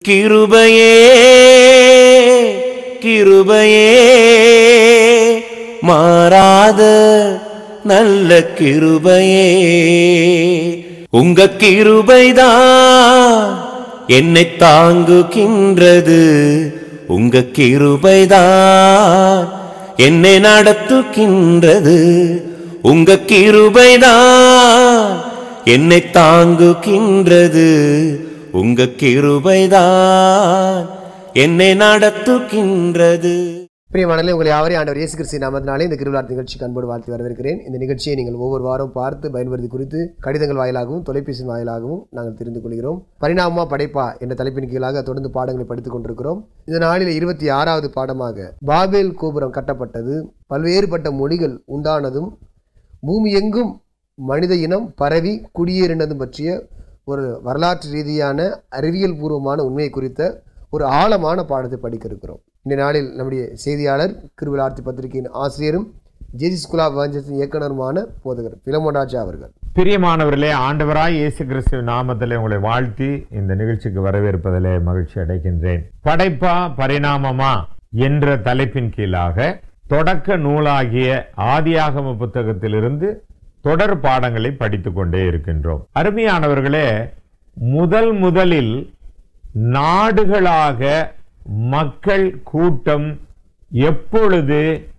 கிருபையே கிருபையே மாறாத நல்ல கிருபையே உங்க கிருபைதான் என்னை தாங்குகின்றது உங்க கிருபைதான் என்னை நடத்துகின்றது உங்க கிருபைதான் என்னை தாங்குகின்றது உங்க கிருபைதான் என்னை நடத்துகின்றது பிரியமானலே உங்களை யாவரையும் ஆண்டவர் இயேசு கிறிஸ்து நாமத்தினாலே இந்த கிருவிழா நிகழ்ச்சிக்கு அன்போடு வாழ்த்து வரவேற்கிறேன் இந்த நிகழ்ச்சியை நீங்கள் ஒவ்வொரு வாரம் பார்த்து பயன்படுத்தி குறித்து கடிதங்கள் வாயிலாகவும் தொலைபேசி வாயிலாகவும் நாங்கள் தெரிந்து கொள்கிறோம் பரிணாமமா படைப்பா என்ற தலைப்பின் கீழாக தொடர்ந்து பாடங்களை படித்துக் கொண்டிருக்கிறோம் இந்த நாளில் இருபத்தி ஆறாவது பாடமாக பாபேல் கோபுரம் கட்டப்பட்டது பல்வேறுபட்ட மொழிகள் உண்டானதும் பூமி எங்கும் மனித இனம் பரவி குடியேறினதும் பற்றிய ஒரு வரலாற்று ரீதியான அறிவியல் பூர்வமான உண்மை குறித்த ஒரு ஆழமான பாடத்தை படிக்க இருக்கிறோம் இந்த நாளில் நம்முடைய செய்தியாளர் கிருவிழார்த்தி பத்திரிகையின் ஆசிரியரும் ஜேசி ஸ்கூல் ஆஃப் வாஞ்சத்தின் இயக்குனருமான போதகர் பிலமோராஜா அவர்கள் பிரியமானவர்களே ஆண்டவராய் இயேசு கிறிஸ்துவ நாமத்திலே உங்களை வாழ்த்தி இந்த நிகழ்ச்சிக்கு வரவேற்பதிலே மகிழ்ச்சி அடைகின்றேன் படைப்பா பரிணாமமா என்ற தலைப்பின் கீழாக தொடக்க நூலாகிய ஆதியாகம புத்தகத்திலிருந்து தொடர் பாடங்களை படித்துக் கொண்டே இருக்கின்றோம் அருமையானவர்களே முதல் முதலில் நாடுகளாக மக்கள் கூட்டம் எப்பொழுது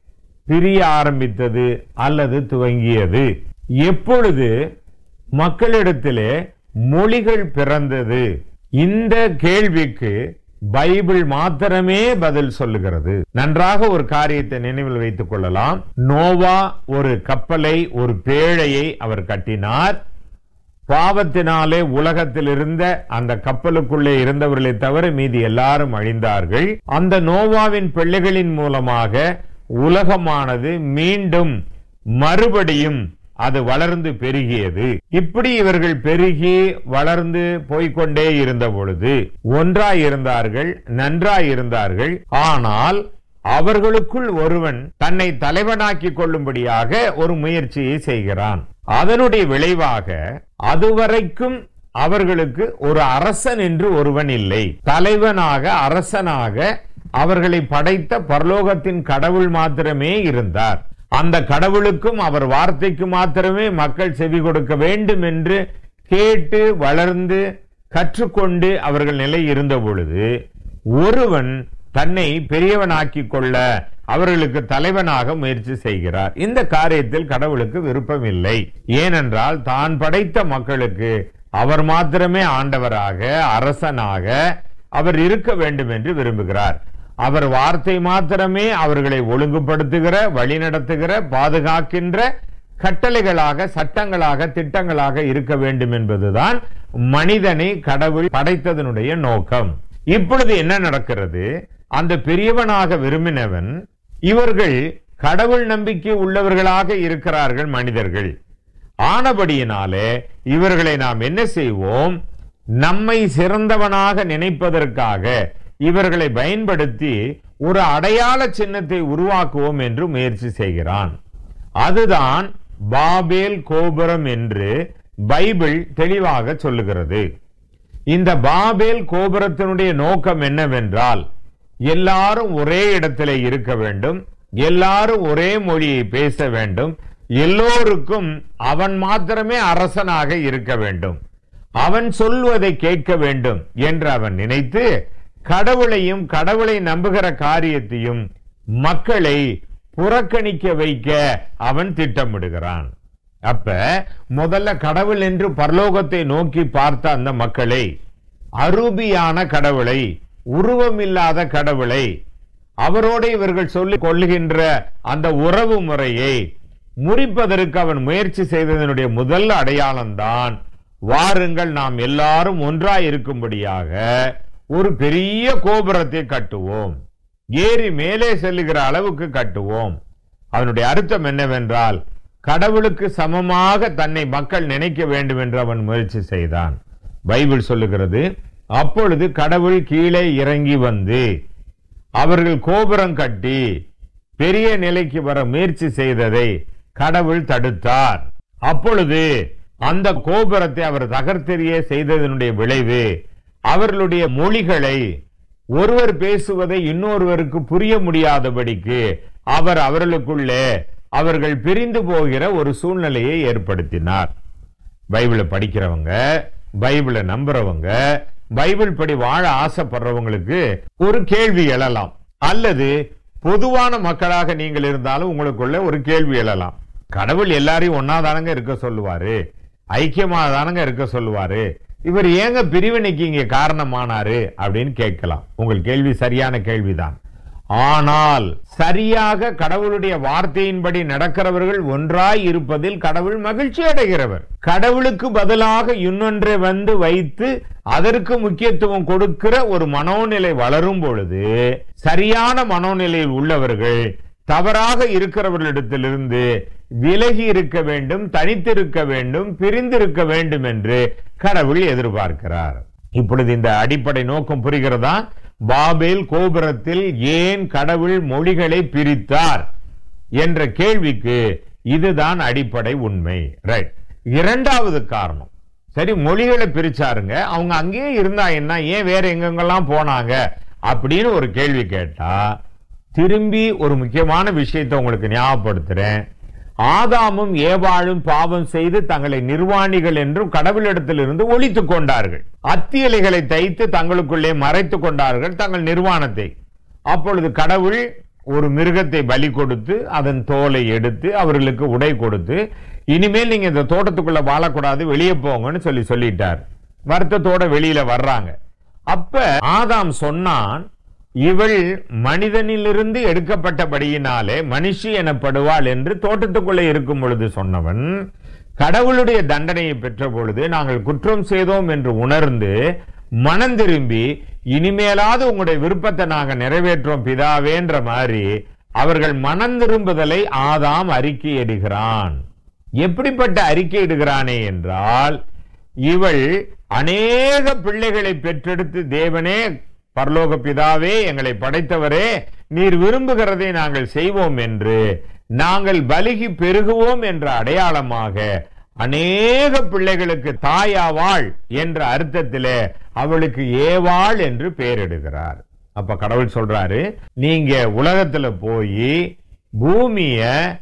பிரிய ஆரம்பித்தது அல்லது துவங்கியது எப்பொழுது மக்களிடத்திலே மொழிகள் பிறந்தது இந்த கேள்விக்கு பைபிள் மாத்திரமே பதில் சொல்லுகிறது நன்றாக ஒரு காரியத்தை நினைவில் வைத்துக் கொள்ளலாம் நோவா ஒரு கப்பலை ஒரு பேழையை அவர் கட்டினார் பாவத்தினாலே உலகத்தில் இருந்த அந்த கப்பலுக்குள்ளே இருந்தவர்களை தவிர மீதி எல்லாரும் அழிந்தார்கள் அந்த நோவாவின் பிள்ளைகளின் மூலமாக உலகமானது மீண்டும் மறுபடியும் அது வளர்ந்து பெருகியது இப்படி இவர்கள் பெருகி வளர்ந்து போய்க்கொண்டே இருந்த பொழுது ஒன்றாய் இருந்தார்கள் நன்றாய் இருந்தார்கள் ஆனால் அவர்களுக்குள் ஒருவன் தன்னை தலைவனாக்கி கொள்ளும்படியாக ஒரு முயற்சியை செய்கிறான் அதனுடைய விளைவாக அதுவரைக்கும் அவர்களுக்கு ஒரு அரசன் என்று ஒருவன் இல்லை தலைவனாக அரசனாக அவர்களை படைத்த பரலோகத்தின் கடவுள் மாத்திரமே இருந்தார் அந்த கடவுளுக்கும் அவர் வார்த்தைக்கு மாத்திரமே மக்கள் செவி கொடுக்க வேண்டும் என்று கேட்டு வளர்ந்து கற்றுக்கொண்டு அவர்கள் நிலை இருந்த பொழுது ஒருவன் தன்னை பெரியவனாக்கி கொள்ள அவர்களுக்கு தலைவனாக முயற்சி செய்கிறார் இந்த காரியத்தில் கடவுளுக்கு விருப்பம் இல்லை ஏனென்றால் தான் படைத்த மக்களுக்கு அவர் மாத்திரமே ஆண்டவராக அரசனாக அவர் இருக்க வேண்டும் என்று விரும்புகிறார் அவர் வார்த்தை மாத்திரமே அவர்களை ஒழுங்குபடுத்துகிற வழிநடத்துகிற பாதுகாக்கின்ற கட்டளைகளாக சட்டங்களாக திட்டங்களாக இருக்க வேண்டும் என்பதுதான் மனிதனை கடவுள் படைத்ததனுடைய நோக்கம் இப்பொழுது என்ன நடக்கிறது அந்த பெரியவனாக விரும்பினவன் இவர்கள் கடவுள் நம்பிக்கை உள்ளவர்களாக இருக்கிறார்கள் மனிதர்கள் ஆனபடியினாலே இவர்களை நாம் என்ன செய்வோம் நம்மை சிறந்தவனாக நினைப்பதற்காக இவர்களை பயன்படுத்தி ஒரு அடையாள சின்னத்தை உருவாக்குவோம் என்று முயற்சி செய்கிறான் அதுதான் பாபேல் கோபுரம் என்று பைபிள் தெளிவாக சொல்லுகிறது இந்த பாபேல் கோபுரத்தினுடைய நோக்கம் என்னவென்றால் எல்லாரும் ஒரே இடத்திலே இருக்க வேண்டும் எல்லாரும் ஒரே மொழியை பேச வேண்டும் எல்லோருக்கும் அவன் மாத்திரமே அரசனாக இருக்க வேண்டும் அவன் சொல்வதை கேட்க வேண்டும் என்று அவன் நினைத்து கடவுளையும் கடவுளை நம்புகிற காரியத்தையும் மக்களை புறக்கணிக்க வைக்க அவன் திட்டமிடுகிறான் அப்ப முதல்ல கடவுள் என்று பரலோகத்தை நோக்கி பார்த்த அந்த மக்களை அரூபியான கடவுளை உருவமில்லாத கடவுளை அவரோடு இவர்கள் சொல்லிக் கொள்ளுகின்ற அந்த உறவு முறையை முறிப்பதற்கு அவன் முயற்சி செய்ததனுடைய முதல் அடையாளம்தான் வாருங்கள் நாம் எல்லாரும் ஒன்றாய் இருக்கும்படியாக ஒரு பெரிய கோபுரத்தை கட்டுவோம் ஏறி மேலே செல்லுகிற அளவுக்கு கட்டுவோம் அவனுடைய அர்த்தம் என்னவென்றால் கடவுளுக்கு சமமாக தன்னை மக்கள் நினைக்க வேண்டும் என்று அவன் முயற்சி செய்தான் பைபிள் சொல்லுகிறது அப்பொழுது கடவுள் கீழே இறங்கி வந்து அவர்கள் கோபுரம் கட்டி பெரிய நிலைக்கு வர முயற்சி செய்ததை கடவுள் தடுத்தார் அப்பொழுது அந்த கோபுரத்தை அவர் தகர்த்தெறிய செய்ததனுடைய விளைவு அவர்களுடைய மொழிகளை ஒருவர் பேசுவதை இன்னொருவருக்கு புரிய முடியாதபடிக்கு அவர் அவர்களுக்குள்ளே அவர்கள் பிரிந்து போகிற ஒரு சூழ்நிலையை ஏற்படுத்தினார் பைபிளை படிக்கிறவங்க பைபிளை நம்புறவங்க பைபிள் படி வாழ ஆசைப்படுறவங்களுக்கு ஒரு கேள்வி எழலாம் அல்லது பொதுவான மக்களாக நீங்கள் இருந்தாலும் உங்களுக்குள்ள ஒரு கேள்வி எழலாம் கடவுள் எல்லாரையும் ஒன்னாதானங்க இருக்க சொல்லுவாரு ஐக்கியமா தானங்க இருக்க சொல்லுவாரு இவர் ஏங்க பிரிவினைக்கு இங்க காரணமானாரு அப்படின்னு கேட்கலாம் உங்கள் கேள்வி சரியான கேள்விதான் ஆனால் சரியாக கடவுளுடைய வார்த்தையின்படி நடக்கிறவர்கள் ஒன்றாய் இருப்பதில் கடவுள் மகிழ்ச்சி அடைகிறவர் கடவுளுக்கு பதிலாக இன்னொன்றை வந்து வைத்து அதற்கு முக்கியத்துவம் கொடுக்கிற ஒரு மனோநிலை வளரும் பொழுது சரியான மனோநிலையில் உள்ளவர்கள் தவறாக இருக்கிறவர்களிடத்திலிருந்து விலகி இருக்க வேண்டும் தனித்திருக்க வேண்டும் பிரிந்திருக்க வேண்டும் என்று கடவுள் எதிர்பார்க்கிறார் இப்பொழுது இந்த அடிப்படை நோக்கம் புரிகிறதா பாபேல் கோபுரத்தில் ஏன் கடவுள் மொழிகளை பிரித்தார் என்ற கேள்விக்கு இதுதான் அடிப்படை உண்மை ரைட் இரண்டாவது காரணம் சரி மொழிகளை பிரிச்சாருங்க அவங்க அங்கேயே இருந்தா என்ன ஏன் வேற எங்கெங்கெல்லாம் போனாங்க அப்படின்னு ஒரு கேள்வி கேட்டா திரும்பி ஒரு முக்கியமான விஷயத்தை உங்களுக்கு ஞாபகப்படுத்துறேன் ஆதாமும் ஏவாளும் பாவம் செய்து தங்களை நிர்வாணிகள் என்றும் கடவுளிடத்திலிருந்து ஒழித்துக் கொண்டார்கள் அத்தியலைகளை தைத்து தங்களுக்குள்ளே மறைத்துக் கொண்டார்கள் தங்கள் நிர்வாணத்தை அப்பொழுது கடவுள் ஒரு மிருகத்தை பலி கொடுத்து அதன் தோலை எடுத்து அவர்களுக்கு உடை கொடுத்து இனிமேல் நீங்க இந்த தோட்டத்துக்குள்ள வாழக்கூடாது வெளியே போங்கன்னு சொல்லி சொல்லிட்டார் வருத்தத்தோட வெளியில வர்றாங்க அப்ப ஆதாம் சொன்னான் இவள் மனிதனிலிருந்து எடுக்கப்பட்டபடியினாலே மனுஷி எனப்படுவாள் என்று தோட்டத்துக்குள்ளே இருக்கும் பொழுது சொன்னவன் கடவுளுடைய தண்டனையை பெற்ற பொழுது நாங்கள் குற்றம் செய்தோம் என்று உணர்ந்து மனம் திரும்பி இனிமேலாவது உங்களுடைய விருப்பத்தை நாங்க நிறைவேற்றோம் பிதாவேன்ற மாதிரி அவர்கள் மனம் திரும்புதலை ஆதாம் அறிக்கையிடுகிறான் எப்படிப்பட்ட அறிக்கையிடுகிறானே என்றால் இவள் அநேக பிள்ளைகளை பெற்றெடுத்து தேவனே பரலோக பிதாவே எங்களை படைத்தவரே நீர் விரும்புகிறதை நாங்கள் செய்வோம் என்று நாங்கள் பலிகி பெருகுவோம் என்ற அடையாளமாக அநேக பிள்ளைகளுக்கு தாயாவாள் என்ற அர்த்தத்திலே அவளுக்கு ஏவாள் என்று பெயரிடுகிறார் அப்ப கடவுள் சொல்றாரு நீங்க உலகத்துல போய் பூமிய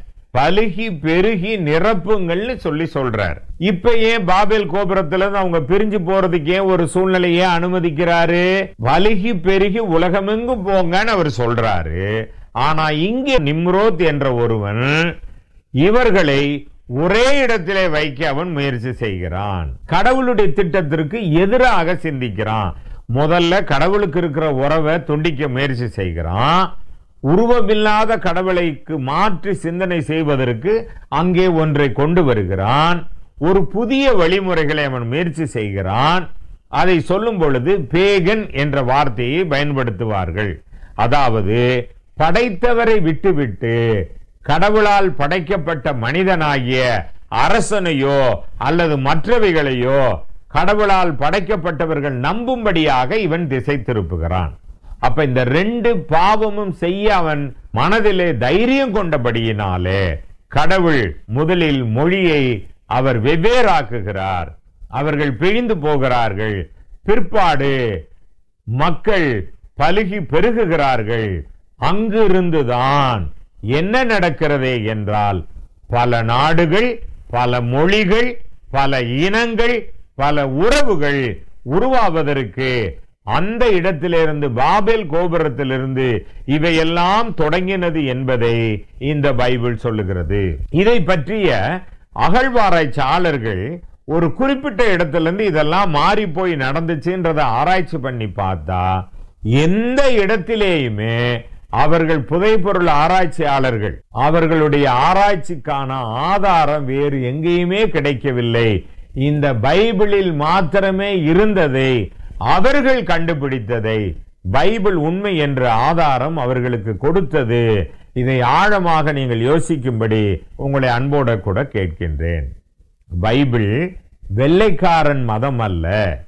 பலுகி பெருகி நிரப்புங்கள்னு சொல்லி சொல்றார் இப்ப ஏன் பாபேல் கோபுரத்துல இருந்து அவங்க பிரிஞ்சு போறதுக்கு ஏன் ஒரு சூழ்நிலையை அனுமதிக்கிறாரு பலுகி பெருகி உலகமெங்கும் போங்கன்னு அவர் சொல்றாரு ஆனா இங்கே நிம்ரோத் என்ற ஒருவன் இவர்களை ஒரே இடத்திலே வைக்க அவன் முயற்சி செய்கிறான் கடவுளுடைய திட்டத்திற்கு எதிராக சிந்திக்கிறான் முதல்ல கடவுளுக்கு இருக்கிற உறவை துண்டிக்க முயற்சி செய்கிறான் உருவமில்லாத கடவுளைக்கு மாற்றி சிந்தனை செய்வதற்கு அங்கே ஒன்றை கொண்டு வருகிறான் ஒரு புதிய வழிமுறைகளை அவன் முயற்சி செய்கிறான் அதை சொல்லும் பொழுது பேகன் என்ற வார்த்தையை பயன்படுத்துவார்கள் அதாவது படைத்தவரை விட்டுவிட்டு கடவுளால் படைக்கப்பட்ட மனிதனாகிய அரசனையோ அல்லது மற்றவைகளையோ கடவுளால் படைக்கப்பட்டவர்கள் நம்பும்படியாக இவன் திசை திருப்புகிறான் அப்ப இந்த ரெண்டு பாவமும் செய்ய அவன் மனதிலே தைரியம் கொண்டபடியினாலே கடவுள் முதலில் மொழியை அவர் வெவ்வேறாக்குகிறார் அவர்கள் பிழிந்து போகிறார்கள் பிற்பாடு மக்கள் பலுகி பெருகுகிறார்கள் அங்கிருந்துதான் என்ன நடக்கிறதே என்றால் பல நாடுகள் பல மொழிகள் பல இனங்கள் பல உறவுகள் உருவாவதற்கு அந்த இடத்திலிருந்து பாபேல் கோபுரத்திலிருந்து இவையெல்லாம் தொடங்கினது என்பதை இந்த பைபிள் சொல்லுகிறது இதை பற்றிய அகழ்வாராய்ச்சியாளர்கள் ஒரு குறிப்பிட்ட இடத்திலிருந்து இதெல்லாம் மாறி போய் நடந்துச்சுன்றதை ஆராய்ச்சி பண்ணி பார்த்தா எந்த இடத்திலேயுமே அவர்கள் புதைப்பொருள் ஆராய்ச்சியாளர்கள் அவர்களுடைய ஆராய்ச்சிக்கான ஆதாரம் வேறு எங்கேயுமே கிடைக்கவில்லை இந்த பைபிளில் மாத்திரமே இருந்ததை அவர்கள் கண்டுபிடித்ததை பைபிள் உண்மை என்ற ஆதாரம் அவர்களுக்கு கொடுத்தது இதை ஆழமாக நீங்கள் யோசிக்கும்படி உங்களை அன்போட கூட கேட்கின்றேன் பைபிள் வெள்ளைக்காரன் மதம் அல்ல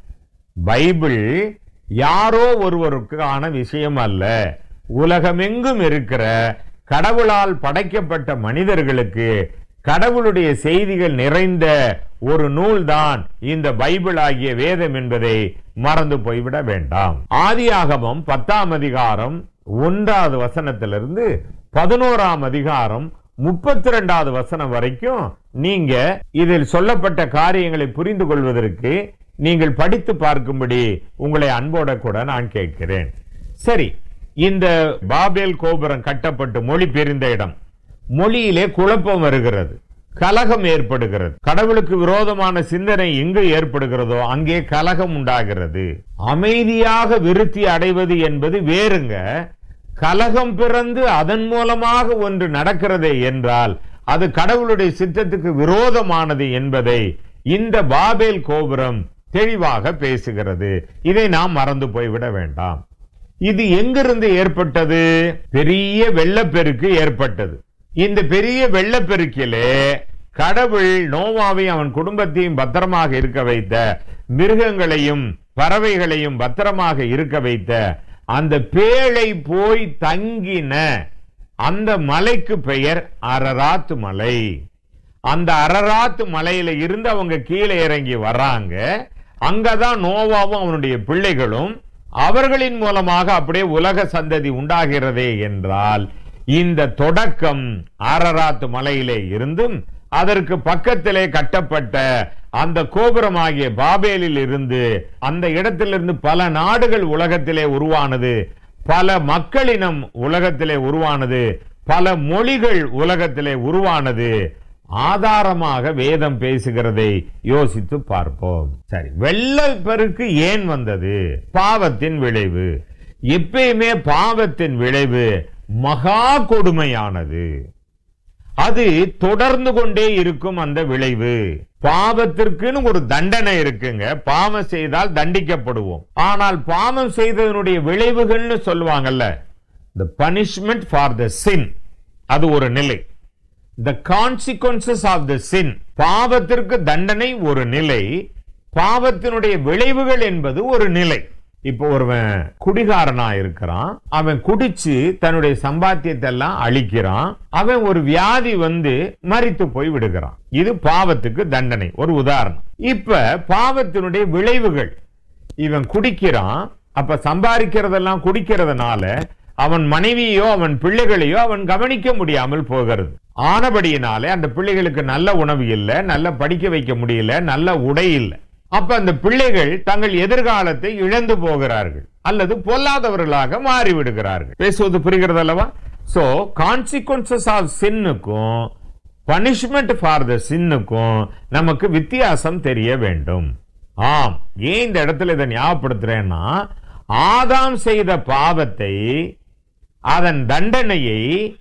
பைபிள் யாரோ ஒருவருக்கான விஷயம் அல்ல உலகமெங்கும் இருக்கிற கடவுளால் படைக்கப்பட்ட மனிதர்களுக்கு கடவுளுடைய செய்திகள் நிறைந்த ஒரு நூல்தான் இந்த பைபிள் ஆகிய வேதம் என்பதை மறந்து போய்விட வேண்டாம் ஆதியாகமம் பத்தாம் அதிகாரம் ஒன்றாவது வசனத்திலிருந்து பதினோராம் அதிகாரம் முப்பத்தி ரெண்டாவது வசனம் வரைக்கும் நீங்க இதில் சொல்லப்பட்ட காரியங்களை புரிந்து கொள்வதற்கு நீங்கள் படித்து பார்க்கும்படி உங்களை அன்போட கூட நான் கேட்கிறேன் சரி இந்த பாபேல் கோபுரம் கட்டப்பட்டு மொழி பிரிந்த இடம் மொழியிலே குழப்பம் வருகிறது கலகம் ஏற்படுகிறது கடவுளுக்கு விரோதமான சிந்தனை எங்கு ஏற்படுகிறதோ அங்கே கலகம் உண்டாகிறது அமைதியாக விருத்தி அடைவது என்பது வேறுங்க கலகம் பிறந்து அதன் மூலமாக ஒன்று நடக்கிறதே என்றால் அது கடவுளுடைய சித்தத்துக்கு விரோதமானது என்பதை இந்த பாபேல் கோபுரம் தெளிவாக பேசுகிறது இதை நாம் மறந்து போய்விட வேண்டாம் இது எங்கிருந்து ஏற்பட்டது பெரிய வெள்ளப்பெருக்கு ஏற்பட்டது இந்த பெரிய வெள்ளப்பெருக்கிலே கடவுள் நோவாவையும் அவன் குடும்பத்தையும் பத்திரமாக இருக்க வைத்த மிருகங்களையும் பறவைகளையும் பத்திரமாக இருக்க வைத்த அந்த பேழை போய் தங்கின அந்த மலைக்கு பெயர் அரராத் மலை அந்த அரராத்து மலையில இருந்து அவங்க கீழே இறங்கி வர்றாங்க அங்கதான் நோவாவும் அவனுடைய பிள்ளைகளும் அவர்களின் மூலமாக அப்படியே உலக சந்ததி உண்டாகிறதே என்றால் இந்த தொடக்கம் அரராத்து மலையிலே இருந்தும் அதற்கு பக்கத்திலே கட்டப்பட்ட அந்த கோபுரமாகிய பாபேலில் இருந்து அந்த இடத்திலிருந்து பல நாடுகள் உலகத்திலே உருவானது பல மக்களினம் உலகத்திலே உருவானது பல மொழிகள் உலகத்திலே உருவானது ஆதாரமாக வேதம் பேசுகிறதை யோசித்து பார்ப்போம் சரி வெள்ளப்பெருக்கு ஏன் வந்தது பாவத்தின் விளைவு எப்பயுமே பாவத்தின் விளைவு மகா கொடுமையானது அது தொடர்ந்து கொண்டே இருக்கும் அந்த விளைவு பாவத்திற்குன்னு ஒரு தண்டனை இருக்குங்க பாவம் செய்தால் தண்டிக்கப்படுவோம் ஆனால் பாவம் செய்ததனுடைய விளைவுகள்னு சொல்லுவாங்கல்ல the punishment for the sin அது ஒரு நிலை the consequences of the sin பாவத்திற்கு தண்டனை ஒரு நிலை பாவத்தினுடைய விளைவுகள் என்பது ஒரு நிலை இப்போ ஒருவன் குடிகாரனா இருக்கிறான் அவன் குடிச்சு தன்னுடைய சம்பாத்தியத்தை எல்லாம் அழிக்கிறான் அவன் ஒரு வியாதி வந்து மரித்து போய் விடுகிறான் இது பாவத்துக்கு தண்டனை ஒரு உதாரணம் இப்ப பாவத்தினுடைய விளைவுகள் இவன் குடிக்கிறான் அப்ப சம்பாதிக்கிறதெல்லாம் குடிக்கிறதுனால அவன் மனைவியோ அவன் பிள்ளைகளையோ அவன் கவனிக்க முடியாமல் போகிறது ஆனபடியினாலே அந்த பிள்ளைகளுக்கு நல்ல உணவு இல்லை நல்ல படிக்க வைக்க முடியல நல்ல உடை இல்லை அப்ப அந்த பிள்ளைகள் தங்கள் எதிர்காலத்தை இழந்து போகிறார்கள் அல்லது பொல்லாதவர்களாக மாறிவிடுகிறார்கள் பேசுவது புரிகிறது அல்லவா சோ கான்சிக்வன்சஸ் ஆஃப் சின்னுக்கும் பனிஷ்மெண்ட் ஃபார் த சின்னுக்கும் நமக்கு வித்தியாசம் தெரிய வேண்டும் ஆம் ஏன் இந்த இடத்துல இதை ஞாபகப்படுத்துறேன்னா ஆதாம் செய்த பாவத்தை அதன் தண்டனையை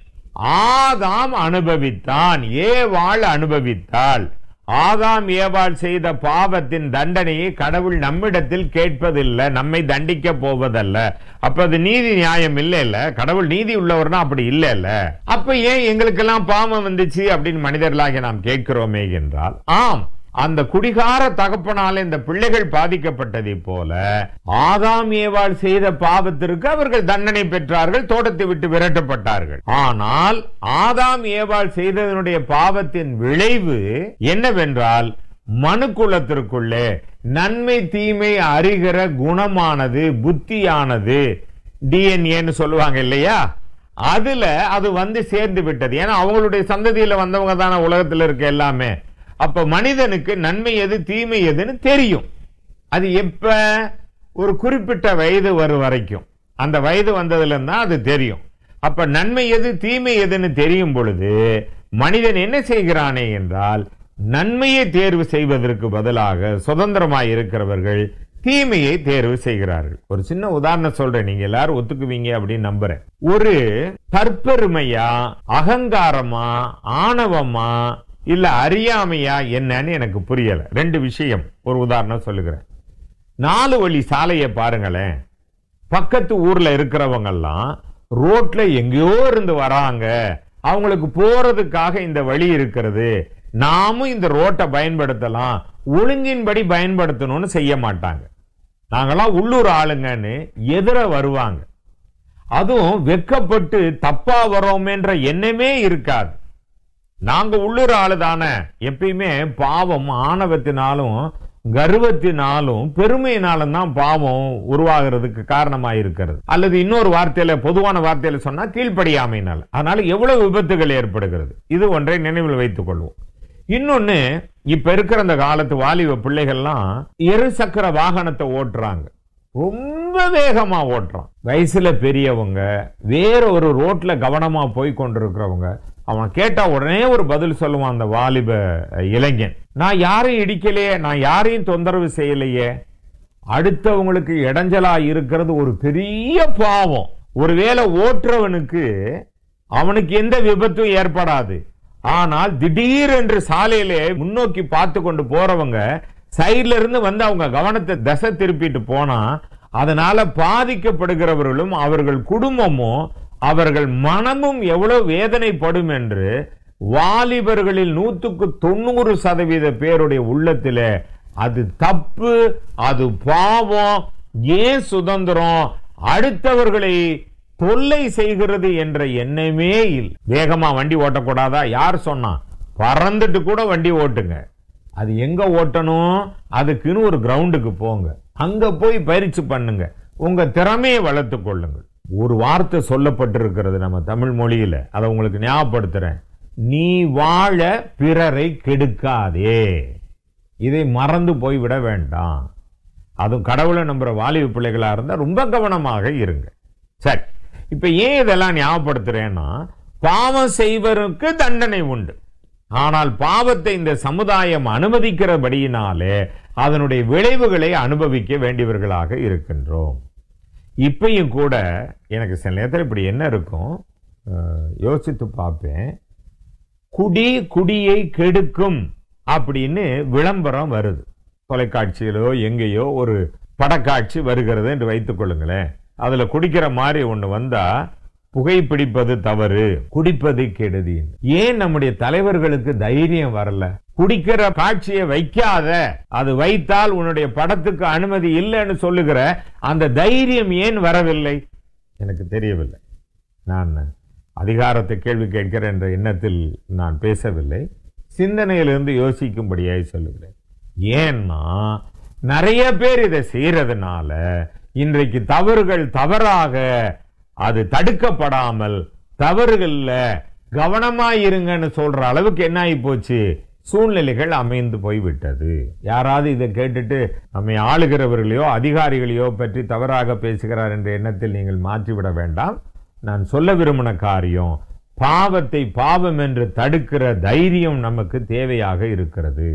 ஆதாம் அனுபவித்தான் ஏவாள் அனுபவித்தாள் ஆதாம் ஏவாள் செய்த பாவத்தின் தண்டனையை கடவுள் நம்மிடத்தில் கேட்பதில்லை நம்மை தண்டிக்க போவதல்ல அப்ப அது நீதி நியாயம் இல்ல இல்ல கடவுள் நீதி உள்ளவர்னா அப்படி இல்ல இல்ல அப்ப ஏன் எங்களுக்கெல்லாம் பாவம் வந்துச்சு அப்படின்னு மனிதர்களாக நாம் கேட்கிறோமே என்றால் ஆம் அந்த குடிகார தகப்பனால இந்த பிள்ளைகள் பாதிக்கப்பட்டதை போல ஆதாம் ஏவாள் செய்த பாவத்திற்கு அவர்கள் தண்டனை பெற்றார்கள் தோட்டத்தை விட்டு விரட்டப்பட்டார்கள் ஆனால் ஆதாம் ஏவாள் செய்ததனுடைய பாவத்தின் விளைவு என்னவென்றால் மனு குலத்திற்குள்ளே நன்மை தீமை அறிகிற குணமானது புத்தியானது டிஎன்ஏன்னு சொல்லுவாங்க இல்லையா அதுல அது வந்து சேர்ந்து விட்டது ஏன்னா அவங்களுடைய சந்ததியில வந்தவங்க தானே உலகத்துல இருக்க எல்லாமே அப்ப மனிதனுக்கு நன்மை எது தீமை எதுன்னு தெரியும் அது எப்ப ஒரு குறிப்பிட்ட வயது வரும் வரைக்கும் அந்த வயது வந்ததுல இருந்தா அது தெரியும் அப்ப நன்மை எது தீமை எதுன்னு தெரியும் பொழுது மனிதன் என்ன செய்கிறானே என்றால் நன்மையை தேர்வு செய்வதற்கு பதிலாக சுதந்திரமாய் இருக்கிறவர்கள் தீமையை தேர்வு செய்கிறார்கள் ஒரு சின்ன உதாரணம் சொல்றேன் நீங்க எல்லாரும் ஒத்துக்குவீங்க அப்படின்னு நம்புறேன் ஒரு தற்பெருமையா அகங்காரமா ஆணவமா இல்ல அறியாமையா என்னன்னு எனக்கு புரியல ரெண்டு விஷயம் ஒரு உதாரணம் சொல்லுகிறேன் நாலு வழி சாலையை பாருங்களேன் பக்கத்து ஊர்ல இருக்கிறவங்க எல்லாம் ரோட்ல எங்கேயோ இருந்து வராங்க அவங்களுக்கு போறதுக்காக இந்த வழி இருக்கிறது நாமும் இந்த ரோட்டை பயன்படுத்தலாம் ஒழுங்கின்படி பயன்படுத்தணும்னு செய்ய மாட்டாங்க நாங்கெல்லாம் உள்ளூர் ஆளுங்கன்னு எதிர வருவாங்க அதுவும் வெக்கப்பட்டு தப்பா வரோமேன்ற எண்ணமே இருக்காது நாங்க உள்ளூர் ஆளு தானே எப்பயுமே பாவம் ஆணவத்தினாலும் கர்வத்தினாலும் பெருமையினாலும் தான் பாவம் உருவாகிறதுக்கு காரணமா இருக்கிறது அல்லது இன்னொரு வார்த்தையில பொதுவான வார்த்தையில சொன்னா கீழ்ப்படியாமையினால் அதனால எவ்வளவு விபத்துகள் ஏற்படுகிறது இது ஒன்றை நினைவில் வைத்துக் கொள்வோம் இன்னொன்னு இப்ப இருக்கிற அந்த காலத்து வாலிப பிள்ளைகள்லாம் இரு சக்கர வாகனத்தை ஓட்டுறாங்க ரொம்ப வேகமா ஓட்டுறான் வயசுல பெரியவங்க வேற ஒரு ரோட்ல கவனமா போய் கொண்டிருக்கிறவங்க அவன் கேட்டா உடனே ஒரு பதில் சொல்லுவான் அந்த வாலிப அஹ், இளைஞன் நான் யாரையும் இடிக்கலையே நான் யாரையும் தொந்தரவு செய்யலையே அடுத்தவங்களுக்கு இடைஞ்சலா இருக்கிறது ஒரு பெரிய பாவம் ஒருவேளை ஓட்டுறவனுக்கு அவனுக்கு எந்த விபத்தும் ஏற்படாது ஆனால் திடீரென்று சாலையிலே முன்னோக்கி பார்த்து கொண்டு போறவங்க சைடுல இருந்து வந்து அவங்க கவனத்தை தசை திருப்பிட்டு போனா அதனால பாதிக்கப்படுகிறவர்களும் அவர்கள் குடும்பமும் அவர்கள் மனமும் எவ்வளவு வேதனைப்படும் என்று வாலிபர்களில் நூத்துக்கு தொண்ணூறு சதவீத பேருடைய உள்ளத்திலே அது தப்பு அது பாவம் ஏன் சுதந்திரம் அடுத்தவர்களை தொல்லை செய்கிறது என்ற எண்ணமே இல்லை வேகமா வண்டி ஓட்டக்கூடாதா யார் சொன்னா பறந்துட்டு கூட வண்டி ஓட்டுங்க அது எங்க ஓட்டணும் அதுக்குன்னு ஒரு கிரவுண்டுக்கு போங்க அங்க போய் பயிற்சி பண்ணுங்க உங்க திறமையை வளர்த்துக் கொள்ளுங்கள் ஒரு வார்த்தை சொல்லப்பட்டிருக்கிறது நம்ம தமிழ் மொழியில அதை உங்களுக்கு ஞாபகப்படுத்துறேன் நீ வாழ பிறரை கெடுக்காதே இதை மறந்து போய்விட வேண்டாம் அதுவும் கடவுளை நம்புற வாலிப பிள்ளைகளா இருந்தா ரொம்ப கவனமாக இருங்க சரி இப்ப ஏன் இதெல்லாம் ஞாபகப்படுத்துறேன்னா பாவம் செய்வருக்கு தண்டனை உண்டு ஆனால் பாவத்தை இந்த சமுதாயம் அனுமதிக்கிறபடியினாலே அதனுடைய விளைவுகளை அனுபவிக்க வேண்டியவர்களாக இருக்கின்றோம் இப்பயும் கூட எனக்கு சில நேரத்தில் இப்படி என்ன இருக்கும் அஹ், யோசித்து பார்ப்பேன் குடி குடியை கெடுக்கும் அப்படின்னு விளம்பரம் வருது தொலைக்காட்சியிலோ எங்கேயோ ஒரு படக்காட்சி வருகிறது என்று வைத்துக் கொள்ளுங்களேன் அதுல குடிக்கிற மாதிரி ஒண்ணு வந்தா புகைப்பிடிப்பது தவறு குடிப்பது கெடுதி ஏன் நம்முடைய தலைவர்களுக்கு தைரியம் வரல குடிக்கிற காட்சியை வைக்காத அது வைத்தால் உன்னுடைய படத்துக்கு அனுமதி இல்லைன்னு சொல்லுகிற அந்த தைரியம் ஏன் வரவில்லை எனக்கு தெரியவில்லை நான் அதிகாரத்தை கேள்வி கேட்கிற என்ற எண்ணத்தில் நான் பேசவில்லை சிந்தனையிலிருந்து யோசிக்கும்படியாய் சொல்லுகிறேன் ஏன்னா நிறைய பேர் இதை செய்யறதுனால இன்றைக்கு தவறுகள் தவறாக அது தடுக்கப்படாமல் தவறுகள்ல கவனமா இருங்கன்னு சொல்ற அளவுக்கு என்ன ஆகி போச்சு சூழ்நிலைகள் அமைந்து போய்விட்டது யாராவது இதை கேட்டுட்டு நம்மை ஆளுகிறவர்களையோ அதிகாரிகளையோ பற்றி தவறாக பேசுகிறார் என்ற எண்ணத்தில் நீங்கள் மாற்றிவிட வேண்டாம் நான் சொல்ல விரும்பின காரியம் பாவத்தை பாவம் என்று தடுக்கிற தைரியம் நமக்கு தேவையாக இருக்கிறது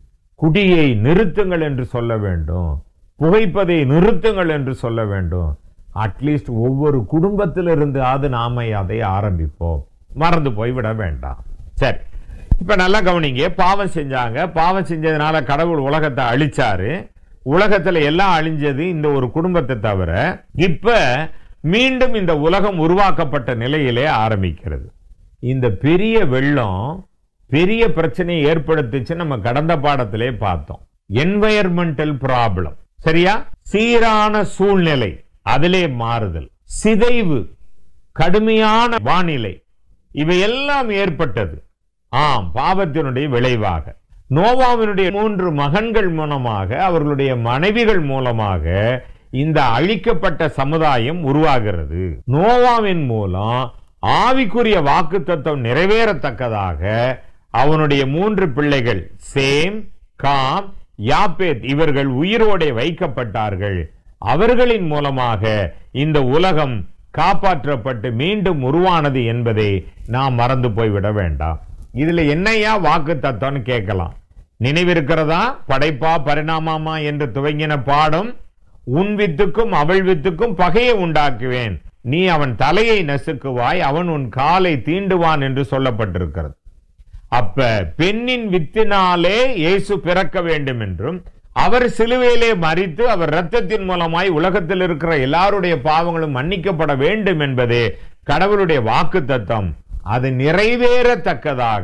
குடியை நிறுத்துங்கள் என்று சொல்ல வேண்டும் புகைப்பதை நிறுத்துங்கள் என்று சொல்ல வேண்டும் அட்லீஸ்ட் ஒவ்வொரு குடும்பத்திலிருந்து அது நாம அதை ஆரம்பிப்போம் மறந்து போய்விட வேண்டாம் சரி இப்ப நல்லா கவனிங்க பாவம் செஞ்சாங்க பாவம் செஞ்சதுனால கடவுள் உலகத்தை அழிச்சாரு உலகத்துல எல்லாம் அழிஞ்சது இந்த ஒரு குடும்பத்தை தவிர இப்ப மீண்டும் இந்த உலகம் உருவாக்கப்பட்ட நிலையிலே ஆரம்பிக்கிறது இந்த பெரிய வெள்ளம் பெரிய பிரச்சனையை ஏற்படுத்துச்சு நம்ம கடந்த பாடத்திலே பார்த்தோம் என்வயர்மெண்டல் ப்ராப்ளம் சரியா சீரான சூழ்நிலை அதிலே மாறுதல் சிதைவு கடுமையான வானிலை இவையெல்லாம் ஏற்பட்டது ஆம் பாவத்தினுடைய விளைவாக நோவாவினுடைய மூன்று மகன்கள் மூலமாக அவர்களுடைய மனைவிகள் மூலமாக இந்த அழிக்கப்பட்ட சமுதாயம் உருவாகிறது நோவாவின் மூலம் ஆவிக்குரிய வாக்குத்தத்தம் நிறைவேறத்தக்கதாக அவனுடைய மூன்று பிள்ளைகள் சேம் காம் யாப்பேத் இவர்கள் உயிரோடே வைக்கப்பட்டார்கள் அவர்களின் மூலமாக இந்த உலகம் காப்பாற்றப்பட்டு மீண்டும் உருவானது என்பதை நாம் மறந்து போய்விட வேண்டாம் இதுல என்னையா வாக்கு தத்துவம்னு கேட்கலாம் நினைவிருக்கிறதா படைப்பா பரிணாமமா என்று துவங்கின பாடம் உன் வித்துக்கும் அவள் வித்துக்கும் பகையை உண்டாக்குவேன் நீ அவன் தலையை நசுக்குவாய் அவன் உன் காலை தீண்டுவான் என்று சொல்லப்பட்டிருக்கிறது அப்ப பெண்ணின் வித்தினாலே இயேசு பிறக்க வேண்டும் என்றும் அவர் சிலுவையிலே மறித்து அவர் இரத்தத்தின் மூலமாய் உலகத்தில் இருக்கிற எல்லாருடைய பாவங்களும் மன்னிக்கப்பட வேண்டும் என்பதே கடவுளுடைய வாக்கு தத்தம் அது நிறைவேறத்தக்கதாக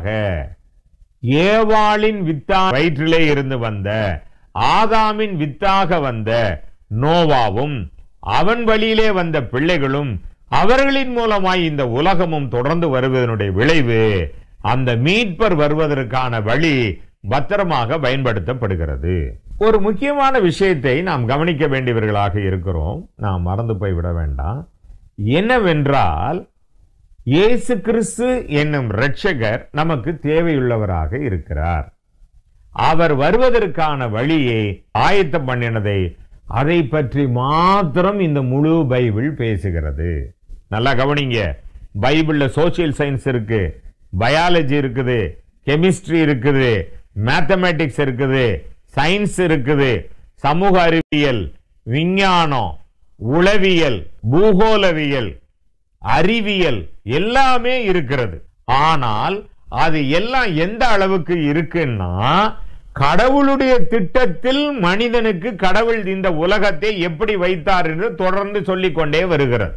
ஏவாளின் வித்தா வயிற்றிலே இருந்து வந்த ஆதாமின் வித்தாக வந்த நோவாவும் அவன் வழியிலே வந்த பிள்ளைகளும் அவர்களின் மூலமாய் இந்த உலகமும் தொடர்ந்து வருவதனுடைய விளைவு அந்த மீட்பர் வருவதற்கான வழி பத்திரமாக பயன்படுத்தப்படுகிறது ஒரு முக்கியமான விஷயத்தை நாம் கவனிக்க வேண்டியவர்களாக இருக்கிறோம் நாம் மறந்து போய் விட வேண்டாம் என்னவென்றால் இயேசு கிறிஸ்து என்னும் இரட்சகர் நமக்கு தேவையுள்ளவராக இருக்கிறார் அவர் வருவதற்கான வழியை ஆயத்தம் பண்ணினதை அதை பற்றி மாத்திரம் இந்த முழு பைபிள் பேசுகிறது நல்லா கவனிங்க பைபிள்ல சோசியல் சயின்ஸ் இருக்கு பயாலஜி இருக்குது கெமிஸ்ட்ரி இருக்குது மேத்தமேட்டிக்ஸ் இருக்குது சயின்ஸ் இருக்குது சமூக அறிவியல் விஞ்ஞானம் உளவியல் பூகோளவியல் அறிவியல் எல்லாமே இருக்கிறது ஆனால் அது எல்லாம் எந்த அளவுக்கு இருக்குன்னா கடவுளுடைய திட்டத்தில் மனிதனுக்கு கடவுள் இந்த உலகத்தை எப்படி வைத்தார் என்று தொடர்ந்து சொல்லிக் கொண்டே வருகிறது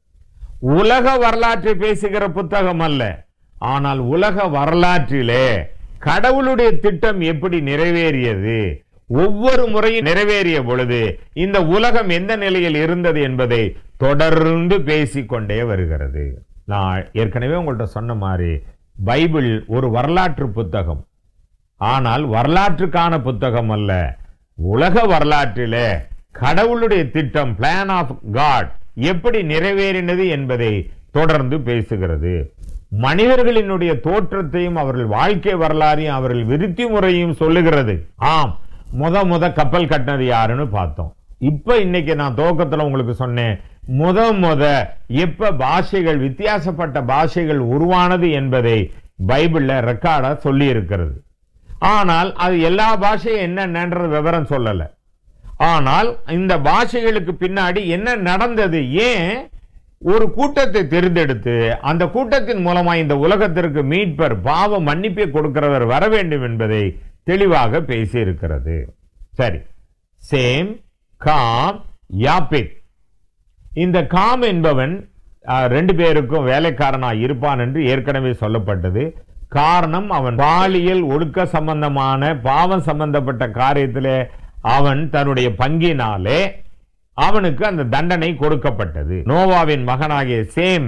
உலக வரலாற்றை பேசுகிற புத்தகம் அல்ல ஆனால் உலக வரலாற்றிலே கடவுளுடைய திட்டம் எப்படி நிறைவேறியது ஒவ்வொரு முறையும் நிறைவேறிய பொழுது இந்த உலகம் எந்த நிலையில் இருந்தது என்பதை தொடர்ந்து பேசிக்கொண்டே வருகிறது நான் ஏற்கனவே உங்கள்ட்ட சொன்ன மாதிரி பைபிள் ஒரு வரலாற்று புத்தகம் ஆனால் வரலாற்றுக்கான புத்தகம் அல்ல உலக வரலாற்றிலே கடவுளுடைய திட்டம் பிளான் ஆஃப் காட் எப்படி நிறைவேறினது என்பதை தொடர்ந்து பேசுகிறது மனிதர்களினுடைய தோற்றத்தையும் அவர்கள் வாழ்க்கை வரலாறையும் அவர்கள் விருத்தி முறையும் சொல்லுகிறது ஆம் முத முத கப்பல் கட்டினது யாருன்னு பார்த்தோம் இப்ப இன்னைக்கு நான் துவக்கத்துல உங்களுக்கு சொன்னேன் முத முத எப்ப பாஷைகள் வித்தியாசப்பட்ட பாஷைகள் உருவானது என்பதை பைபிள்ல ரெக்கார்டா சொல்லி இருக்கிறது ஆனால் அது எல்லா பாஷையும் என்னென்னன்ற விவரம் சொல்லல ஆனால் இந்த பாஷைகளுக்கு பின்னாடி என்ன நடந்தது ஏன் ஒரு கூட்டத்தை தேர்ந்தெடுத்து அந்த கூட்டத்தின் மூலமா இந்த உலகத்திற்கு மீட்பர் பாவ மன்னிப்பை கொடுக்கிறவர் வர வேண்டும் என்பதை தெளிவாக பேசி இருக்கிறது சரி சேம் காம் யாபித் இந்த காம் என்பவன் அஹ், ரெண்டு பேருக்கும் வேலைக்காரனா இருப்பான் என்று ஏற்கனவே சொல்லப்பட்டது காரணம் அவன் பாலியல் ஒழுக்க சம்பந்தமான பாவம் சம்பந்தப்பட்ட காரியத்திலே அவன் தன்னுடைய பங்கினாலே அவனுக்கு அந்த தண்டனை கொடுக்கப்பட்டது நோவாவின் மகனாகிய சேம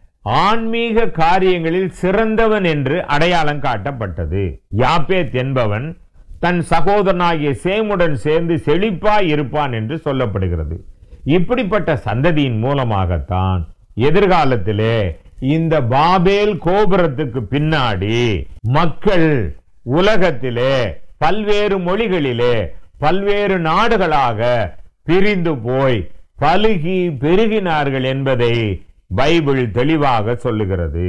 ஆன்மீக காரியங்களில் சிறந்தவன் என்று அடையாளம் காட்டப்பட்டது யாப்பேத் என்பவன் தன் சகோதரனாகிய சேமுடன் சேர்ந்து செழிப்பாய் இருப்பான் என்று சொல்லப்படுகிறது இப்படிப்பட்ட சந்ததியின் மூலமாகத்தான் எதிர்காலத்திலே இந்த பாபேல் கோபுரத்துக்கு பின்னாடி மக்கள் உலகத்திலே பல்வேறு மொழிகளிலே பல்வேறு நாடுகளாக பிரிந்து போய் பலுகி பெருகினார்கள் என்பதை பைபிள் தெளிவாக சொல்லுகிறது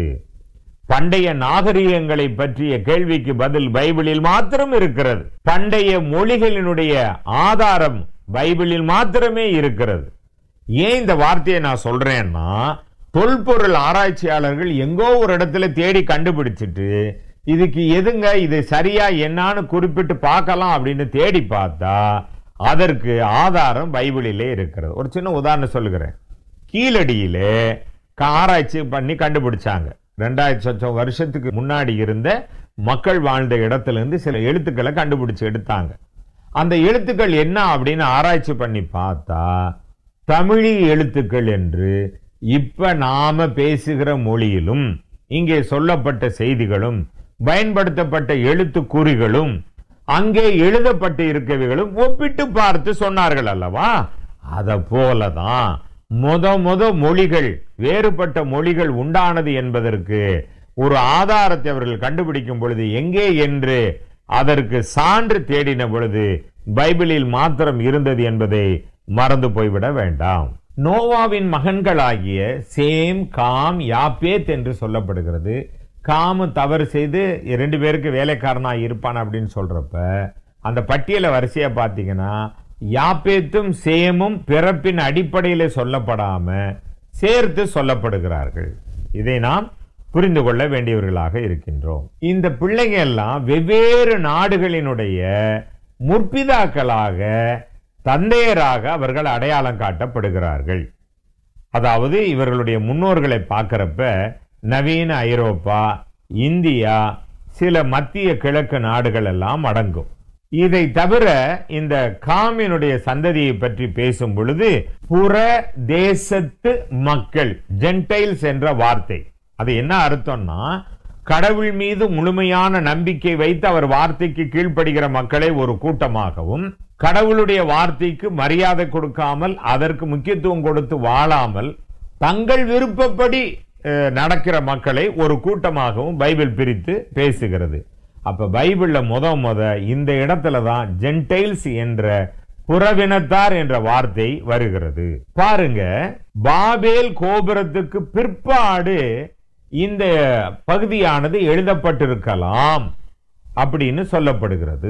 பண்டைய நாகரிகங்களை பற்றிய கேள்விக்கு பதில் பைபிளில் மாத்திரம் இருக்கிறது பண்டைய மொழிகளினுடைய ஆதாரம் பைபிளில் மாத்திரமே இருக்கிறது ஏன் இந்த வார்த்தையை நான் சொல்றேன்னா தொல்பொருள் ஆராய்ச்சியாளர்கள் எங்கோ ஒரு இடத்துல தேடி கண்டுபிடிச்சிட்டு இதுக்கு எதுங்க இது சரியா என்னான்னு குறிப்பிட்டு பார்க்கலாம் அப்படின்னு தேடி பார்த்தா அதற்கு ஆதாரம் பைபிளிலே இருக்கிறது ஒரு சின்ன உதாரணம் சொல்லுகிறேன் கீழடியிலே க- ஆராய்ச்சி பண்ணி கண்டுபிடிச்சாங்க ரெண்டாயிரத்தி சொச்சம் வருஷத்துக்கு முன்னாடி இருந்த மக்கள் வாழ்ந்த இடத்துல இருந்து சில எழுத்துக்களை கண்டுபிடிச்சு எடுத்தாங்க அந்த எழுத்துக்கள் என்ன அப்படின்னு ஆராய்ச்சி பண்ணி பார்த்தா தமிழி எழுத்துக்கள் என்று இப்ப நாம பேசுகிற மொழியிலும் இங்கே சொல்லப்பட்ட செய்திகளும் பயன்படுத்தப்பட்ட எழுத்து குறிகளும் அங்கே எழுதப்பட்டு இருக்கவைகளும் ஒப்பிட்டு பார்த்து சொன்னார்கள் அல்லவா அத போலதான் முத முத மொழிகள் வேறுபட்ட மொழிகள் உண்டானது என்பதற்கு ஒரு ஆதாரத்தை அவர்கள் கண்டுபிடிக்கும் பொழுது எங்கே என்று அதற்கு சான்று தேடின பொழுது பைபிளில் மாத்திரம் இருந்தது என்பதை மறந்து போய்விட வேண்டாம் நோவாவின் மகன்களாகிய சேம் காம் யாப்பேத் என்று சொல்லப்படுகிறது காமு தவறு செய்து ரெண்டு பேருக்கு வேலைக்காரனா இருப்பான் அப்படின்னு சொல்றப்ப அந்த பட்டியலை வரிசையா பார்த்தீங்கன்னா யாப்பேத்தும் சேமும் பிறப்பின் அடிப்படையில சொல்லப்படாம சேர்த்து சொல்லப்படுகிறார்கள் இதை நாம் புரிந்து கொள்ள வேண்டியவர்களாக இருக்கின்றோம் இந்த பிள்ளைங்க எல்லாம் வெவ்வேறு நாடுகளினுடைய முற்பிதாக்களாக தந்தையராக அவர்கள் அடையாளம் காட்டப்படுகிறார்கள் அதாவது இவர்களுடைய முன்னோர்களை பார்க்கறப்ப நவீன ஐரோப்பா இந்தியா சில மத்திய கிழக்கு நாடுகள் எல்லாம் அடங்கும் இதை தவிர இந்த காமினுடைய சந்ததியை பற்றி பேசும் பொழுது புற தேசத்து மக்கள் ஜென்டைல்ஸ் என்ற வார்த்தை அது என்ன அர்த்தம்னா கடவுள் மீது முழுமையான நம்பிக்கை வைத்து அவர் வார்த்தைக்கு கீழ்ப்படுகிற மக்களை ஒரு கூட்டமாகவும் கடவுளுடைய வார்த்தைக்கு மரியாதை கொடுக்காமல் அதற்கு முக்கியத்துவம் கொடுத்து வாழாமல் தங்கள் விருப்பப்படி அஹ், நடக்கிற மக்களை ஒரு கூட்டமாகவும் பைபிள் பிரித்து பேசுகிறது அப்ப பைபிள்ல முத முத இந்த இடத்துல தான் ஜென்டைல்ஸ் என்ற புறவினத்தார் என்ற வார்த்தை வருகிறது பாருங்க பாபேல் கோபுரத்துக்கு பிற்பாடு இந்த பகுதியானது எழுதப்பட்டிருக்கலாம் அப்படின்னு சொல்லப்படுகிறது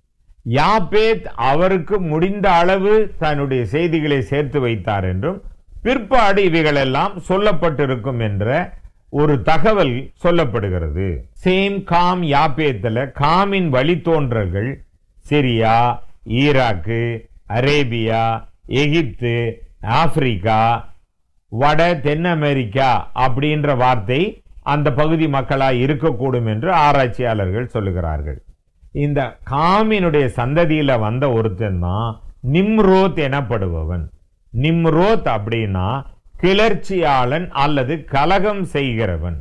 யாப்பேத் அவருக்கு முடிந்த அளவு தன்னுடைய செய்திகளை சேர்த்து வைத்தார் என்றும் பிற்பாடு இவைகளெல்லாம் சொல்லப்பட்டிருக்கும் என்ற ஒரு தகவல் சொல்லப்படுகிறது சேம் காம் யாப்பேத்துல காமின் வழித்தோன்றல்கள் Syria Iraq Arabia Egypt Africa வட தென் அமெரிக்கா அப்படின்ற வார்த்தை அந்த பகுதி மக்களா இருக்கக்கூடும் என்று ஆராய்ச்சியாளர்கள் சொல்லுகிறார்கள் இந்த காமினுடைய சந்ததியில வந்த ஒருத்தன் தான் நிம்ரோத் எனப்படுபவன் நிம்ரோத் அப்படின்னா கிளர்ச்சியாளன் அல்லது கலகம் செய்கிறவன்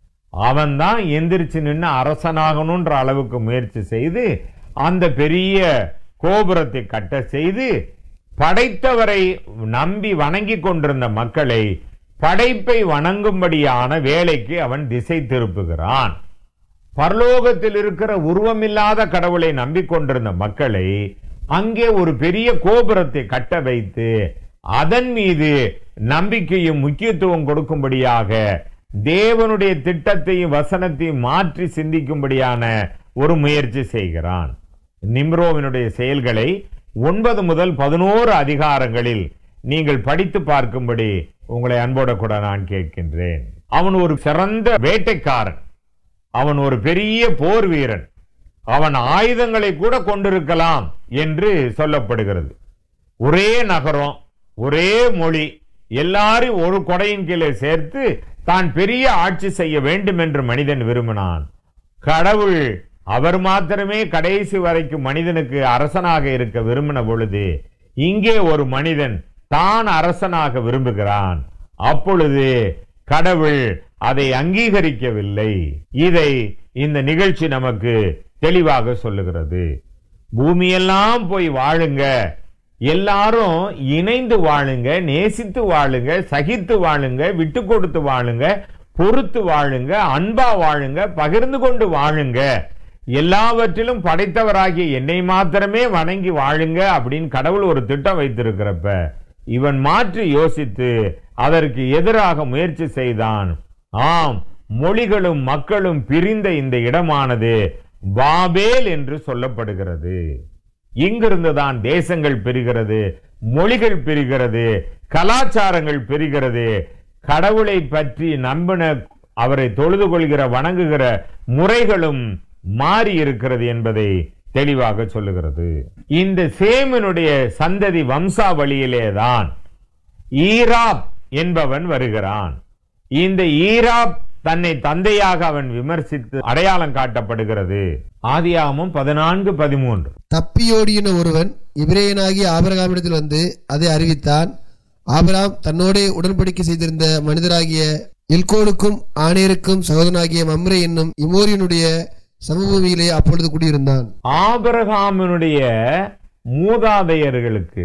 அவன் தான் எந்திரிச்சு நின்று அரசனாகணுன்ற அளவுக்கு முயற்சி செய்து அந்த பெரிய கோபுரத்தை கட்ட செய்து படைத்தவரை நம்பி வணங்கி கொண்டிருந்த மக்களை படைப்பை வணங்கும்படியான வேலைக்கு அவன் திசை திருப்புகிறான் பரலோகத்தில் இருக்கிற உருவமில்லாத கடவுளை நம்பிக்கொண்டிருந்த மக்களை அங்கே ஒரு பெரிய கோபுரத்தை கட்ட வைத்து அதன் மீது நம்பிக்கையும் முக்கியத்துவம் கொடுக்கும்படியாக தேவனுடைய திட்டத்தையும் வசனத்தையும் மாற்றி சிந்திக்கும்படியான ஒரு முயற்சி செய்கிறான் நிம்ரோவினுடைய செயல்களை ஒன்பது முதல் பதினோரு அதிகாரங்களில் நீங்கள் படித்து பார்க்கும்படி உங்களை அன்போட கூட நான் கேட்கின்றேன் அவன் ஒரு சிறந்த வேட்டைக்காரன் அவன் ஒரு பெரிய போர் வீரன் அவன் ஆயுதங்களை கூட கொண்டிருக்கலாம் என்று சொல்லப்படுகிறது ஒரே நகரம் ஒரே மொழி எல்லாரும் ஒரு கொடையின் கீழே சேர்த்து தான் பெரிய ஆட்சி செய்ய வேண்டும் என்று மனிதன் விரும்பினான் கடவுள் அவர் மாத்திரமே கடைசி வரைக்கும் மனிதனுக்கு அரசனாக இருக்க விரும்பின பொழுது இங்கே ஒரு மனிதன் தான் அரசனாக விரும்புகிறான் அப்பொழுது கடவுள் அதை அங்கீகரிக்கவில்லை இதை இந்த நிகழ்ச்சி நமக்கு தெளிவாக சொல்லுகிறது பூமியெல்லாம் போய் வாழுங்க எல்லாரும் இணைந்து வாழுங்க நேசித்து வாழுங்க சகித்து வாழுங்க விட்டு கொடுத்து வாழுங்க பொறுத்து வாழுங்க அன்பா வாழுங்க பகிர்ந்து கொண்டு வாழுங்க எல்லாவற்றிலும் படைத்தவராகிய என்னை மாத்திரமே வணங்கி வாழுங்க அப்படின்னு கடவுள் ஒரு திட்டம் வைத்திருக்கிறப்ப இவன் மாற்றி யோசித்து அதற்கு எதிராக முயற்சி செய்தான் ஆம் மொழிகளும் மக்களும் பிரிந்த இந்த இடமானது பாபேல் என்று சொல்லப்படுகிறது இங்கிருந்து தான் தேசங்கள் பிரிகிறது மொழிகள் பிரிகிறது கலாச்சாரங்கள் பிரிகிறது கடவுளை பற்றி நம்பின அவரை தொழுது கொள்கிற வணங்குகிற முறைகளும் மாறி இருக்கிறது என்பதை தெளிவாக சொல்லுகிறது இந்த சேமனுடைய சந்ததி வம்சாவளியிலே தான் ஈராப் என்பவன் வருகிறான் இந்த ஈராப் தன்னை தந்தையாக அவன் விமர்சித்து அடையாளம் காட்டப்படுகிறது ஆதியாகமம் பதினான்கு பதிமூன்று தப்பியோடின ஒருவன் இபிரேயனாகிய ஆபிரகாமிடத்தில் வந்து அதை அறிவித்தான் ஆபிரகாம் தன்னோடே உடன்படிக்கை செய்திருந்த மனிதராகிய எல்கோனுக்கும் ஆனேருக்கும் சகோதரனாகிய மம்ரே என்னும் இமோரியனுடைய சமபூமியிலே அப்பொழுது குடியிருந்தான் ஆபிரகாமினுடைய மூதாதையர்களுக்கு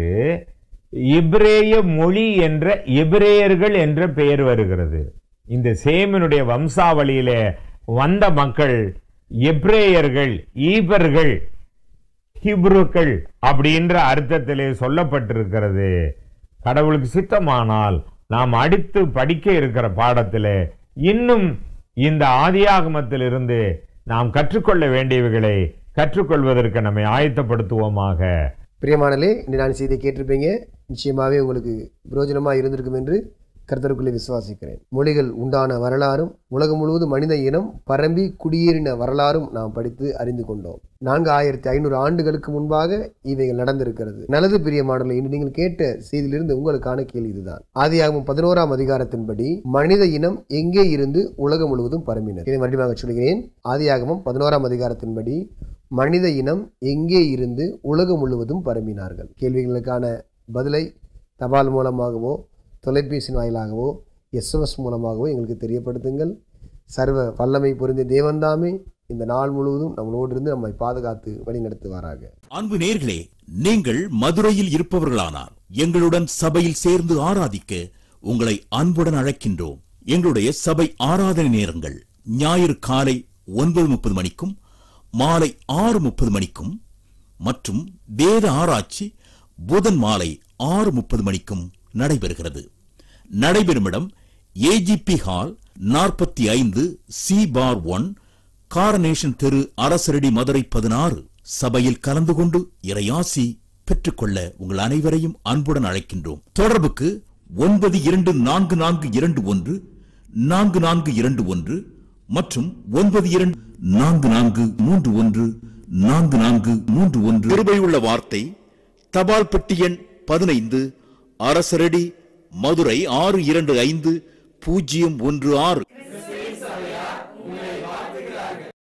இப்ரேய மொழி என்ற எபிரேயர்கள் என்ற பெயர் வருகிறது இந்த சேமினுடைய வம்சாவளியிலே வந்த மக்கள் எப்ரேயர்கள் ஈபர்கள் ஹிப்ருக்கள் அப்படின்ற அர்த்தத்திலே சொல்லப்பட்டிருக்கிறது கடவுளுக்கு சித்தமானால் நாம் அடுத்து படிக்க இருக்கிற பாடத்திலே இன்னும் இந்த ஆதியாகமத்திலிருந்து நாம் கற்றுக்கொள்ள வேண்டியவைகளை கற்றுக்கொள்வதற்கு நம்மை ஆயத்தப்படுத்துவோமாக பிரியமானலே இந்த நான் செய்தியை கேட்டிருப்பீங்க நிச்சயமாகவே உங்களுக்கு பிரயோஜனமாக இருந்திருக்கும் என்று கர்த்தருக்குள்ளே விசுவாசிக்கிறேன் மொழிகள் உண்டான வரலாறும் உலகம் முழுவதும் மனித இனம் பரம்பி குடியேறின வரலாறும் நாம் படித்து அறிந்து கொண்டோம் நான்கு ஆயிரத்தி ஐநூறு ஆண்டுகளுக்கு முன்பாக இவைகள் நடந்திருக்கிறது நல்லது பிரியமானலே இன்று நீங்கள் கேட்ட செய்தியிலிருந்து உங்களுக்கான கேள்வி இதுதான் ஆதியாகமம் பதினோராம் அதிகாரத்தின்படி மனித இனம் எங்கே இருந்து உலகம் முழுவதும் பரம்பினர் இதை மறுபடியும் சொல்கிறேன் ஆதியாகமம் பதினோராம் அதிகாரத்தின்படி மனித இனம் எங்கே இருந்து உலகம் முழுவதும் பரம்பினார்கள் கேள்விகளுக்கான பதிலை தபால் மூலமாகவோ தொலைபேசி வாயிலாகவோ எஸ்எம்எஸ் மூலமாகவோ எங்களுக்கு தெரியப்படுத்துங்கள் சர்வ வல்லமை பொருந்திய தேவன்தாமே இந்த நாள் முழுவதும் நம்மளோடு இருந்து நம்மை பாதுகாத்து வழி நடத்துவாராக அன்பு நேர்களே நீங்கள் மதுரையில் இருப்பவர்களானால் எங்களுடன் சபையில் சேர்ந்து ஆராதிக்க உங்களை அன்புடன் அழைக்கின்றோம் எங்களுடைய சபை ஆராதனை நேரங்கள் ஞாயிறு காலை ஒன்பது முப்பது மணிக்கும் மாலை ஆறு முப்பது மணிக்கும் மற்றும் வேத ஆராய்ச்சி புதன் மாலை ஆறு முப்பது மணிக்கும் நடைபெறுகிறது நடைபெறும் இடம் ஏஜிபி ஹால் நாற்பத்தி ஐந்து சி பார் ஒன் காரனேஷன் தெரு அரசரடி மதுரை பதினாறு சபையில் கலந்து கொண்டு இறையாசி பெற்றுக்கொள்ள உங்கள் அனைவரையும் அன்புடன் அழைக்கின்றோம் தொடர்புக்கு ஒன்பது இரண்டு நான்கு நான்கு இரண்டு ஒன்று நான்கு நான்கு இரண்டு ஒன்று மற்றும் ஒன்பது இரண்டு நான்கு நான்கு மூன்று ஒன்று நான்கு நான்கு மூன்று ஒன்று கிருபையுள்ள வார்த்தை தபால் பெட்டி எண் பதினைந்து அரசரடி மதுரை ஆறு இரண்டு ஐந்து பூஜ்ஜியம் ஒன்று ஆறு